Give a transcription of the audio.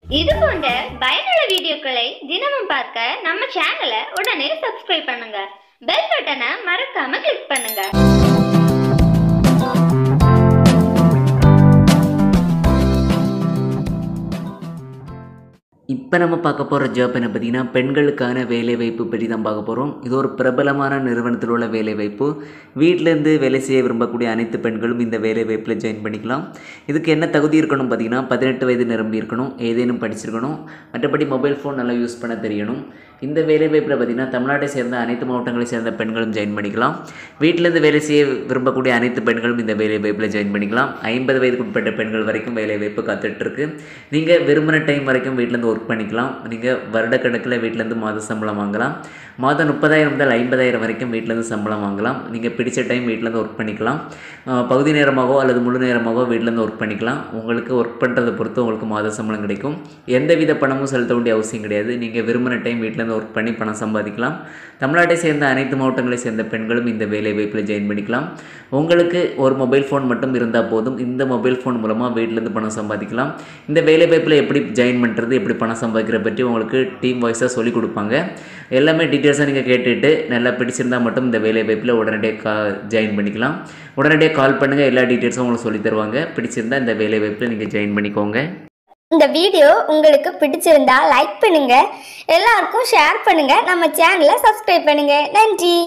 இது போன்ற பயனுள்ள வீடியோக்களை தினமும் பார்க்க நம்ம சேனலை உடனே சப்ஸ்கிரைப் பண்ணுங்க பெல் பட்டனை மறக்காம கிளிக் பண்ணுங்க இப்போ நம்ம பார்க்க போகிற ஜாப் என்ன பார்த்தீங்கன்னா பெண்களுக்கான வேலைவாய்ப்பு பற்றி தான் பார்க்க போகிறோம் இது ஒரு பிரபலமான நிறுவனத்தில் உள்ள வேலைவாய்ப்பு வீட்டிலேருந்து வேலை செய்ய விரும்பக்கூடிய அனைத்து பெண்களும் இந்த வேலைவாய்ப்பில் ஜாயின் பண்ணிக்கலாம் இதுக்கு என்ன தகுதி இருக்கணும் பார்த்தீங்கன்னா பதினெட்டு வயது நிரம்பி இருக்கணும் ஏதேனும் படிச்சிருக்கணும் மற்றபடி மொபைல் ஃபோன் நல்லா யூஸ் பண்ண தெரியணும் இந்த வேலைவாய்ப்பில் பார்த்தீங்கன்னா தமிழ்நாட்டை சேர்ந்த அனைத்து மாவட்டங்களை சேர்ந்த பெண்களும் ஜாயின் பண்ணிக்கலாம் வீட்டிலேருந்து வேலை செய்ய விரும்பக்கூடிய அனைத்து பெண்களும் இந்த வேலைவாய்ப்பில் ஜாயின் பண்ணிக்கலாம் ஐம்பது வயதுக்கு உட்பட்ட பெண்கள் வரைக்கும் வேலைவாய்ப்பு காத்துட்ருக்கு நீங்கள் விரும்பின டைம் வரைக்கும் வீட்டிலேருந்து ஒர்க் பண்ணிக்கலாம் நீங்கள் வருடக்கணக்கில் வீட்டிலேருந்து மாத சம்பளம் வாங்கலாம் மாதம் முப்பதாயிரம் முதல் ஐம்பதாயிரம் வரைக்கும் வீட்டிலேருந்து சம்பளம் வாங்கலாம் நீங்கள் பிடிச்ச டைம் வீட்டிலேருந்து ஒர்க் பண்ணிக்கலாம் அஹ் பகுதி நேரமாகவோ அல்லது முழு நேரமாகவோ வீட்டிலேருந்து ஒர்க் பண்ணிக்கலாம் உங்களுக்கு ஒர்க் பண்ணுறதை பொறுத்து உங்களுக்கு மாத சம்பளம் கிடைக்கும் எந்தவித பணமும் செலுத்த வேண்டிய அவசியம் கிடையாது நீங்கள் விரும்பின டைம் வீட்டிலேருந்து ஒர்க் பண்ணி பணம் சம்பாதிக்கலாம் தமிழ்நாட்டை சேர்ந்த அனைத்து மாவட்டங்களை சேர்ந்த பெண்களும் இந்த வேலை வாய்ப்பில் ஜாயின் பண்ணிக்கலாம் உங்களுக்கு ஒரு மொபைல் ஃபோன் மட்டும் இருந்தால் போதும் இந்த மொபைல் ஃபோன் மூலமாக வீட்டிலேருந்து பணம் சம்பாதிக்கலாம் இந்த வேலை வாய்ப்பில் எப்படி ஜாயின் பண்ணுறது எப்படி பணம் சம்பாதிக்கிற பற்றி உங்களுக்கு டீம் வாய்ஸாக சொல்லிக் கொடுப்பாங்க எல்லாமே டீட்டெயில்ஸாக நீங்கள் கேட்டுட்டு நல்லா பிடிச்சிருந்தா மட்டும் இந்த வேலை வாய்ப்பில் உடனடியாக கா ஜாயின் பண்ணிக்கலாம் உடனடியாக கால் பண்ணுங்கள் எல்லா டீட்டெயில்ஸும் உங்களுக்கு சொல்லித் தருவாங்க பிடிச்சிருந்தா இந்த வேலை வாய்ப்பில் நீங்கள் ஜாயின் பண்ணிக்கோங்க இந்த வீடியோ உங்களுக்கு பிடிச்சிருந்தா லைக் பண்ணுங்க எல்லாருக்கும் ஷேர் பண்ணுங்க நம்ம சேனலை சப்ஸ்கிரைப் பண்ணுங்க நன்றி